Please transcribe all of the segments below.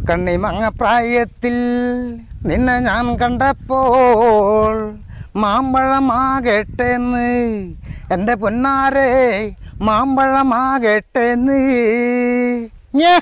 കണ്ണിമങ്ങ പ്രായത്തിൽ നിന്നെ ഞാൻ കണ്ടപ്പോൾ മാമ്പഴമാകട്ടെന്ന് എൻ്റെ പൊന്നാരെ മാമ്പഴമാകട്ടെന്ന് ഞേ.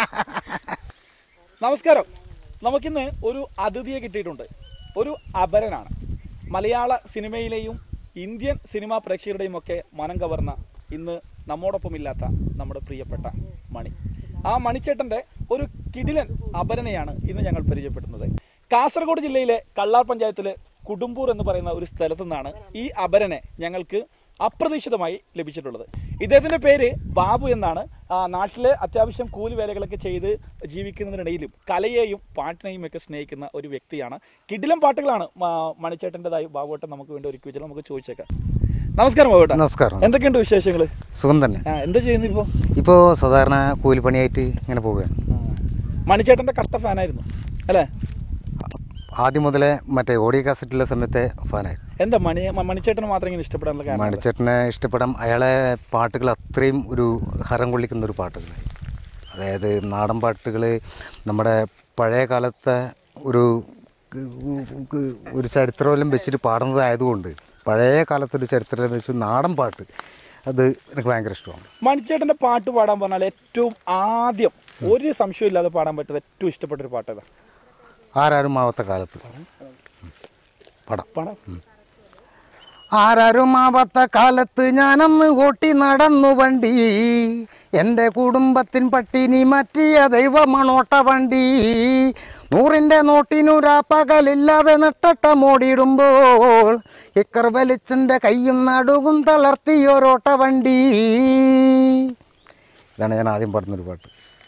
നമസ്കാരം നമുക്കിന്ന് ഒരു അതിഥിയെ കിട്ടിയിട്ടുണ്ട് ഒരു അപരനാണ് മലയാള സിനിമയിലെയും ഇന്ത്യൻ സിനിമാ പ്രേക്ഷകരുടെയും ഒക്കെ മനം കവർന്ന ഇന്ന് നമ്മോടൊപ്പം ഇല്ലാത്ത നമ്മുടെ പ്രിയപ്പെട്ട മണി ആ മണിച്ചേട്ടൻ്റെ ഒരു കിടിലൻ അപരനെയാണ് ഇന്ന് ഞങ്ങൾ പരിചയപ്പെടുന്നത് കാസർഗോഡ് ജില്ലയിലെ കള്ളാർ പഞ്ചായത്തിലെ കുടുംബൂർ എന്ന് പറയുന്ന ഒരു സ്ഥലത്തു നിന്നാണ് ഈ അപരനെ ഞങ്ങൾക്ക് അപ്രതീക്ഷിതമായി ലഭിച്ചിട്ടുള്ളത് ഇദ്ദേഹത്തിൻ്റെ പേര് ബാബു എന്നാണ് ആ, നാട്ടിലെ അത്യാവശ്യം കൂലി വേലകളൊക്കെ ചെയ്ത് ജീവിക്കുന്നതിനിടയിലും കലയെയും പാട്ടിനെയും ഒക്കെ സ്നേഹിക്കുന്ന ഒരു വ്യക്തിയാണ് കിടിലം പാട്ടുകളാണ് മ- മണിച്ചേട്ടൻ്റെതായി ബാബുവേട്ടൻ നമുക്ക് വേണ്ടി ഒരുക്കി വെച്ചാൽ നമുക്ക് ചോദിച്ചേക്കാം നമസ്കാരം ബാബുവേട്ടൻ നമസ്കാരം എന്തൊക്കെയുണ്ട് വിശേഷങ്ങൾ സുഖം തന്നെ എന്താ ചെയ്യുന്നു ഇപ്പോൾ ഇപ്പോൾ സാധാരണ കൂലിപ്പണിയായിട്ട് ഇങ്ങനെ പോവുകയാണ് മണിച്ചേട്ടൻ്റെ കട്ട ഫാനായിരുന്നു അല്ലേ ആദ്യം മുതലേ മറ്റേ ഓഡിയോ കാസറ്റുള്ള സമയത്തെ ഫാനായിരുന്നു എന്താ മണി മ- മണിച്ചേട്ടന് മാത്രം ഇങ്ങനെ ഇഷ്ടപ്പെടാനുള്ള കാരണം എന്താ? മണിച്ചേട്ടനെ ഇഷ്ടപ്പെടാൻ അയാളെ പാട്ടുകൾ അത്രയും ഒരു ഹരം കൊള്ളിക്കുന്ന ഒരു പാട്ടുകൾ അതായത് നാടൻ പാട്ടുകൾ നമ്മുടെ പഴയ കാലത്തെ ഒരു ഒരു ചരിത്രമെല്ലാം വെച്ചിട്ട് പാടുന്നതായതുകൊണ്ട് പഴയ കാലത്തൊരു ചരിത്രം വെച്ച് നാടൻ പാട്ട് അത് എനിക്ക് ഭയങ്കര ഇഷ്ടമാണ് മണിച്ചേട്ടൻ്റെ പാട്ട് പാടാൻ പറഞ്ഞാൽ ഏറ്റവും ആദ്യം ഒരു സംശയം ഇല്ലാതെ പാടാൻ പറ്റുന്ന ഏറ്റവും ഇഷ്ടപ്പെട്ട ഒരു പാട്ട് ഏതാ ആരാരും ആവാത്ത കാലത്ത് പടം പാടാം ആരാരും ആവാത്ത കാലത്ത് ഞാനന്ന് ഓട്ടി നടന്നു വണ്ടി എൻ്റെ കുടുംബത്തിൻ പട്ടിണി മാറ്റിയ ദൈവമണോട്ട വണ്ടി നൂറിൻ്റെ നോട്ടിനൂരാ പകലില്ലാതെ നെട്ടട്ട മോടിയിടുമ്പോൾ ഇക്കർ വലിച്ചൻ്റെ കയ്യും നടുവും തളർത്തിയൊരോട്ട വണ്ടി ഇതാണ് ഞാൻ ആദ്യം പാടുന്നൊരു പാട്ട്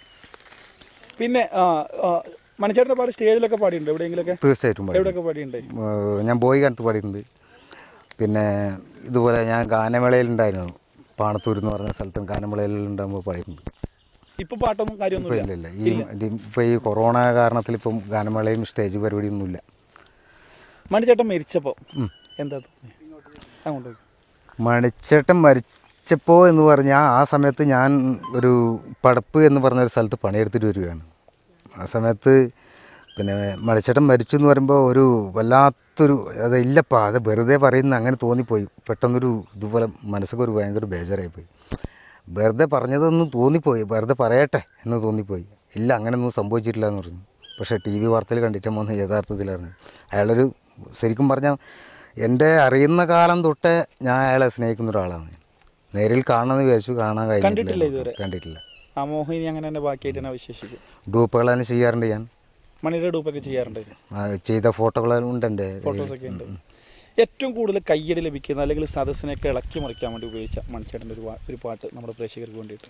പിന്നെ ആ, ആ, മണിച്ചേട്ടൻ്റെ പാട്ട് സ്റ്റേജിലൊക്കെ പാടിയിട്ടുണ്ട് എവിടെയെങ്കിലൊക്കെ തീർച്ചയായിട്ടും പാടി എവിടെയൊക്കെ പാടിയിട്ടുണ്ട് ഏഹ് ഞാൻ ബോയ് കാലത്ത് പാടിയിട്ടുണ്ട് പിന്നെ ഇതുപോലെ ഞാൻ ഗാനമേളയിലുണ്ടായിരുന്നു പാണത്തൂർ എന്ന് പറഞ്ഞ സ്ഥലത്തും ഗാനമേളയിലുണ്ടാകുമ്പോൾ പാടിയിട്ടുണ്ട് ഇപ്പൊ പാട്ടൊന്നും ഇപ്പോൾ കാര്യമൊന്നുമില്ല ഇല്ല ഇല്ല ഈ ഇപ്പോൾ ഈ കൊറോണ കാരണത്തിൽ ഇപ്പം ഗാനമേളയും സ്റ്റേജ് പരിപാടിയൊന്നുമില്ല മണിച്ചേട്ടൻ മരിച്ചപ്പോ എന്താ തോന്നി അങ്ങോട്ട് പോയി. മണിച്ചേട്ടൻ മരിച്ചപ്പോൾ എന്ന് പറഞ്ഞാൽ ആ സമയത്ത് ഞാൻ ഒരു പടപ്പ് എന്ന് പറഞ്ഞ ഒരു സ്ഥലത്ത് പണിയെടുത്തിട്ട് വരികയാണ് ആ സമയത്ത് പിന്നെ മണിച്ചേട്ടൻ മരിച്ചു എന്ന് പറയുമ്പോൾ ഒരു വല്ലാത്തൊരു അത് ഇല്ലപ്പാ അത് വെറുതെ പറയുന്ന അങ്ങനെ തോന്നിപ്പോയി പെട്ടെന്നൊരു ഇതുപോലെ മനസ്സൊക്കെ ഒരു ഭയങ്കര ബേജാറായിപ്പോയി വെറുതെ പറഞ്ഞതൊന്നും തോന്നിപ്പോയി വെറുതെ പറയട്ടെ എന്ന് തോന്നിപ്പോയി ഇല്ല അങ്ങനെയൊന്നും സംഭവിച്ചിട്ടില്ല എന്ന് പറഞ്ഞു പക്ഷേ ടി വി വാർത്തയിൽ കണ്ടിട്ട് വന്ന് യഥാർത്ഥത്തിലാണ് അയാളൊരു ശരിക്കും പറഞ്ഞാൽ എൻ്റെ അറിയുന്ന കാലം തൊട്ടേ ഞാൻ അയാളെ സ്നേഹിക്കുന്ന ഒരാളാണ് നേരിൽ കാണണമെന്ന് വിചാരിച്ചു കാണാൻ കണ്ടിട്ടില്ല കഴിഞ്ഞിട്ടില്ല ഇതുവരെ? കണ്ടിട്ടില്ല ആ മോഹിനി അങ്ങനെ തന്നെ ബാക്കിയായിട്ട് തന്നെ വിശേഷിക്കും ഡൂപ്പുകളെല്ലാം ചെയ്യാറുണ്ട് ഞാൻ മണിയുടെ ഡൂപ്പൊക്കെ ചെയ്യാറുണ്ട് ആ, ചെയ്ത ഫോട്ടോകളെല്ലാം ഉണ്ട് എൻ്റെ ഫോട്ടോസൊക്കെ ഉണ്ട് ഏറ്റവും കൂടുതൽ കയ്യടി ലഭിക്കുന്ന അല്ലെങ്കിൽ സദസ്സിനെയൊക്കെ ഇളക്കി മറിക്കാൻ വേണ്ടി ഉപയോഗിച്ച മണിച്ചേട്ടൻ്റെ ഒരു പാ- ഒരു പാട്ട് നമ്മുടെ പ്രേക്ഷകർക്ക് വേണ്ടിയിട്ട്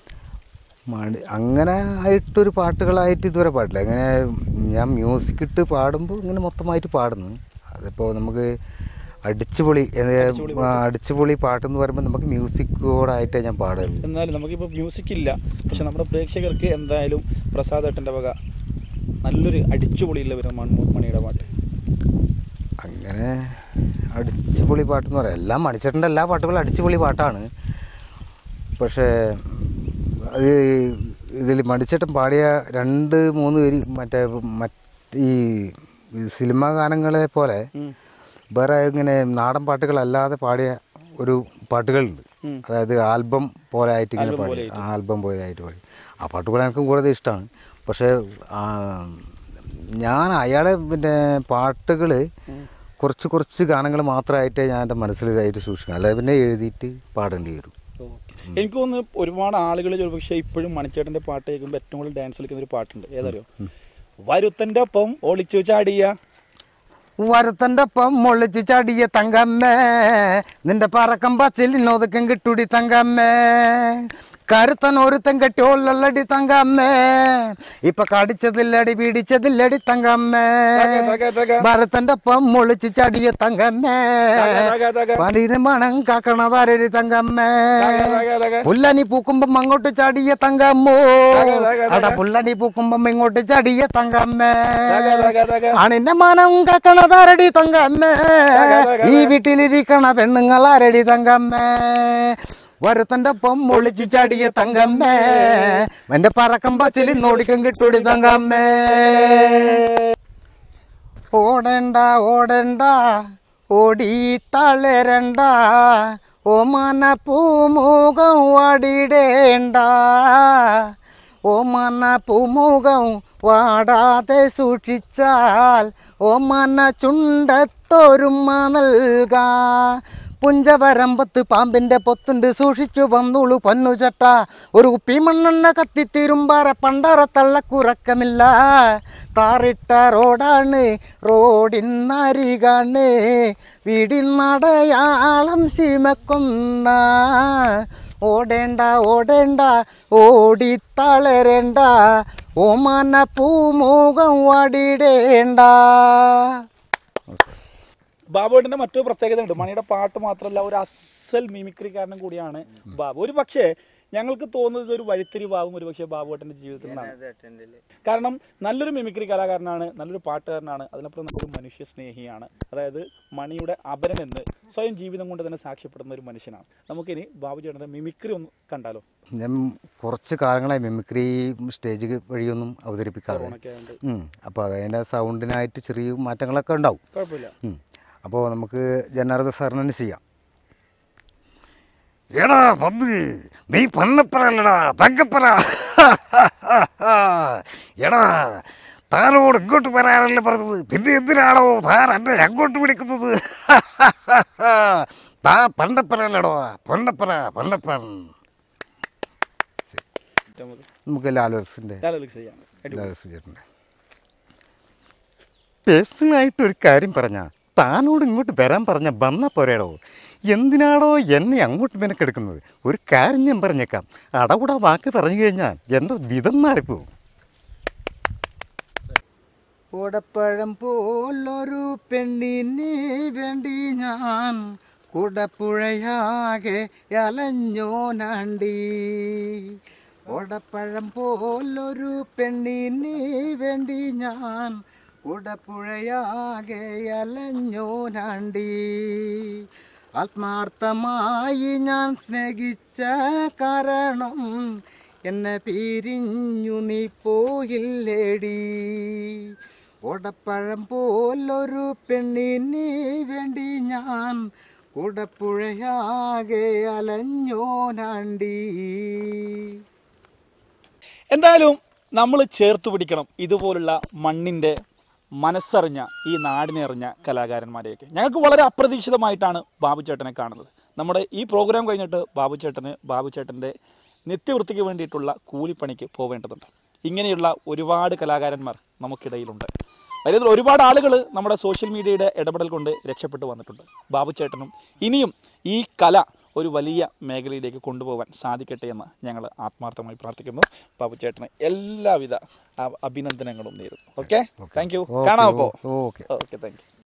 മണി അങ്ങനെ ആയിട്ടൊരു പാട്ടുകളായിട്ട് ഇതുവരെ പാടില്ല അങ്ങനെ ഞാൻ മ്യൂസിക് ഇട്ട് പാടുമ്പോൾ ഇങ്ങനെ മൊത്തമായിട്ട് പാടുന്നു അതിപ്പോൾ നമുക്ക് അടിച്ചുപൊളി ഏ, ആ, അടിച്ചുപൊളി പാട്ടെന്ന് പറയുമ്പോൾ നമുക്ക് മ്യൂസിക്കോടായിട്ടേ ഞാൻ പാടുള്ളൂ എന്നാലും നമുക്കിപ്പോൾ മ്യൂസിക് ഇല്ല പക്ഷെ നമ്മുടെ പ്രേക്ഷകർക്ക് എന്തായാലും പ്രസാദ് ഏട്ടൻ്റെ വക നല്ലൊരു അടിച്ചുപൊളിയുള്ള വരുന്ന മൺമൂ- മണിയുടെ പാട്ട് അങ്ങനെ അടിച്ചുപൊളി പാട്ടെന്ന് പറയാം എല്ലാം മണിച്ചേട്ടൻ്റെ എല്ലാ പാട്ടുകളും അടിച്ചുപൊളി പാട്ടാണ് പക്ഷേ അത് ഇതിൽ മണിച്ചേട്ടൻ പാടിയ രണ്ട് മൂന്ന് പേര് മറ്റേ മറ്റ് ഈ സിനിമാ ഗാനങ്ങളെ പോലെ ഉം. വേറെ ഇങ്ങനെ നാടൻ പാട്ടുകളല്ലാതെ പാടിയ ഒരു പാട്ടുകളുണ്ട് ഉം. അതായത് ആൽബം പോലെ ആയിട്ട് ഇങ്ങനെ ആൽബം പാടി പോലെ ആ, ആൽബം പോലെ ആയിട്ട് പാടി ആ പാട്ടുകൾ എനിക്ക് കൂടുതൽ ഇഷ്ടമാണ് പക്ഷേ ആ, ഞാൻ അയാളെ പിന്നെ പാട്ടുകൾ കുറച്ച് കുറച്ച് ഗാനങ്ങൾ മാത്രമായിട്ടേ ഞാൻ എൻ്റെ മനസ്സിലായിട്ട് സൂക്ഷിക്കണം അല്ലാതെ പിന്നെ എഴുതിയിട്ട് പാടേണ്ടി വരും എനിക്ക് തോന്നുന്നു ഒരുപാട് ആളുകൾ പക്ഷേ ഇപ്പോഴും മണിച്ചേട്ടൻ്റെ പാട്ട് കേൾക്കുമ്പോൾ ഏറ്റവും കൂടുതൽ ഡാൻസ് കളിക്കുന്ന ഒരു പാട്ടുണ്ട് ഏതറിയോ വരുത്തൻ്റെ ഒപ്പം ഒളിച്ചു ചാടിയ വരത്തൻ്റെ ഒപ്പം മുള്ളിച്ച് ചാടിയ തങ്കമ്മേ നിന്റെ പറക്കം പച്ചിലിനൊതുക്കം കിട്ടൂടി തങ്കമ്മേ കരുത്തൻ ഒരുത്തൻ കെട്ടിയോളടി തങ്കമ്മേ ഇപ്പൊ കടിച്ചതില്ലടി പിടിച്ചതില്ലടി തങ്കമ്മേ തക, തക. ഭരതന്റെ ഒപ്പം മുളിച്ച് ചടിയ തങ്കമ്മേ തക, തക. പലിന് മണം കാക്കണതാരടി തങ്കമ്മേ തക, തക, തക. പുല്ലനി പൂക്കുമ്പം അങ്ങോട്ട് ചാടിയ തങ്കമ്മോ തക, തക, തക. അട പുല്ലനി പൂക്കുമ്പം ഇങ്ങോട്ട് ചാടിയ തങ്കമ്മേ തക, തക, തക. അണിന്റെ മനം കാക്കണതാരടി തങ്കമ്മേ തക, തക, ഈ വീട്ടിലിരിക്കണ പെണ്ണുങ്ങളാരടി തങ്കമ്മേ വരുത്തന്റെ ഒപ്പം ഒളിച്ചു ചാടിയ തങ്കമ്മേ എന്റെ പറക്കം പച്ചിൽ നോടിക്കം കിട്ടൂടി തങ്കമ്മേ ഓടണ്ട ഓടണ്ട ഓടി തളരണ്ട ഓമന പൂമുഖം വാടിടേണ്ട ഓമന പൂമുഖം വാടാതെ സൂക്ഷിച്ചാൽ ഓമന ചുണ്ടത്തൊരുമ നൽകാ പുഞ്ചവരമ്പത്ത് പാമ്പിന്റെ പൊത്തുണ്ട് സൂക്ഷിച്ചു വന്നുള്ളു പൊന്നു ചട്ട ഒരു കുപ്പി മണ്ണെണ്ണ കത്തിത്തിരുമ്പാറ പണ്ടാറ തള്ളക്കുറക്കമില്ല താറിട്ട റോഡാണ് റോഡിനരികാണ് വീടിനടയാളം സീമക്കൊന്ന ഓടേണ്ട ഓടേണ്ട ഓടി തളരേണ്ട ഓമന പൂമുഖം വാടിടേണ്ട ബാബുവേട്ടൻ്റെ മറ്റൊരു പ്രത്യേകത ഉണ്ട് മണിയുടെ പാട്ട് മാത്രമല്ല ഒരു അസൽ മിമിക്രിക്കാരനും കൂടിയാണ് ബാബു ഒരു പക്ഷേ ഞങ്ങൾക്ക് തോന്നുന്നത് ഒരു വഴിത്തിരിവാകും ഒരു പക്ഷേ ബാബുവേട്ടൻ്റെ ജീവിതത്തിൽ നിന്നാണ് കാരണം നല്ലൊരു മിമിക്രി കലാകാരനാണ് നല്ലൊരു പാട്ടുകാരനാണ് അതിനപ്പുറം നല്ലൊരു മനുഷ്യ സ്നേഹിയാണ് അതായത് മണിയുടെ അപരൻ എന്ന് സ്വയം ജീവിതം കൊണ്ട് തന്നെ സാക്ഷ്യപ്പെടുന്ന ഒരു മനുഷ്യനാണ് നമുക്കിനി ബാബു ചേട്ടൻ്റെ മിമിക്രി ഒന്ന് കണ്ടാലോ ഞാൻ കുറച്ച് കാലങ്ങളായി മിമിക്രി സ്റ്റേജ് വഴിയൊന്നും അവതരിപ്പിക്കാതെ ഓണൊക്കെ ആയതുകൊണ്ട് അപ്പോൾ അതിൻ്റെ സൗണ്ടിനായിട്ട് ചെറിയ മാറ്റങ്ങളൊക്കെ ഉണ്ടാവും കുഴപ്പമില്ല അപ്പോൾ നമുക്ക് ജനാർദ്ദ സാറിന് തന്നെ ചെയ്യാം എടാ പന്ത് നീ പന്നപ്പറല്ലടാ തങ്കപ്പറ എടാ താനോട് ഇങ്ങോട്ട് വരാനല്ലേ പറഞ്ഞത് പിന്നെ എന്തിനാണോ താൻ എന്നെ അങ്ങോട്ട് വിളിക്കുന്നത് താ പണ്ടപ്പറല്ലടോ പൊന്നപ്പറ പൊന്നപ്പൻ നമുക്ക് നമുക്ക് ലാലോസിൻ്റെ ലാലലിക്ക് ചെയ്യാം അടിപൊളി. ലാലോസ് ചേട്ടൻ്റെ പേഴ്സണലായിട്ട് ഒരു കാര്യം പറഞ്ഞ താനോട് ഇങ്ങോട്ട് വരാൻ പറഞ്ഞ വന്ന പോരേടോ എന്തിനാണോ എന്നെ അങ്ങോട്ട് മെനക്കെടുക്കുന്നത് ഒരു കാര്യം ഞാൻ പറഞ്ഞേക്കാം അടകൂടാ വാക്ക് പറഞ്ഞു കഴിഞ്ഞാൽ എന്താ വിധം മാറിപ്പോവും കൂടപ്പഴം പോലൊരു പെണ്ണിനെ വേണ്ടി ഞാൻ കുടപ്പുഴയാകെ അലഞ്ഞോനാണ്ടി ഓടപ്പഴം പോലൊരു പെണ്ണിനെ വേണ്ടി ഞാൻ കുടപ്പുഴയാകെ അലഞ്ഞോനാണ്ടി ആത്മാർത്ഥമായി ഞാൻ സ്നേഹിച്ച കാരണം എന്നെ പിരിഞ്ഞു നീ പോയില്ലേടി ഓടപ്പഴം പോലൊരു പെണ്ണിന് വേണ്ടി ഞാൻ കുടപ്പുഴയാകെ അലഞ്ഞോനാണ്ടി എന്തായാലും നമ്മൾ ചേർത്ത് പിടിക്കണം ഇതുപോലുള്ള മണ്ണിൻ്റെ മനസ്സറിഞ്ഞ ഈ നാടിനെ അറിഞ്ഞ കലാകാരന്മാരെയൊക്കെ ഞങ്ങൾക്ക് വളരെ അപ്രതീക്ഷിതമായിട്ടാണ് ബാബുചേട്ടനെ കാണുന്നത് നമ്മുടെ ഈ പ്രോഗ്രാം കഴിഞ്ഞിട്ട് ബാബുചേട്ടന് ബാബുചേട്ടൻ്റെ നിത്യവൃത്തിക്ക് വേണ്ടിയിട്ടുള്ള കൂലിപ്പണിക്ക് പോവേണ്ടതുണ്ട് ഇങ്ങനെയുള്ള ഒരുപാട് കലാകാരന്മാർ നമുക്കിടയിലുണ്ട് അതിൽ ഒരുപാട് ആളുകൾ നമ്മുടെ സോഷ്യൽ മീഡിയയുടെ ഇടപെടൽ കൊണ്ട് രക്ഷപ്പെട്ടു വന്നിട്ടുണ്ട് ബാബുചേട്ടനും ഇനിയും ഈ കല ഒരു വലിയ മേഖലയിലേക്ക് കൊണ്ടുപോകാൻ സാധിക്കട്ടെ എന്ന് ഞങ്ങൾ ആത്മാർത്ഥമായി പ്രാർത്ഥിക്കുന്നു ബാബുചേട്ടന് എല്ലാവിധ അ- അഭിനന്ദനങ്ങളും നേരുന്നു ഓക്കെ താങ്ക് യു കാണാം അപ്പോൾ ഓക്കെ ഓക്കെ താങ്ക് യു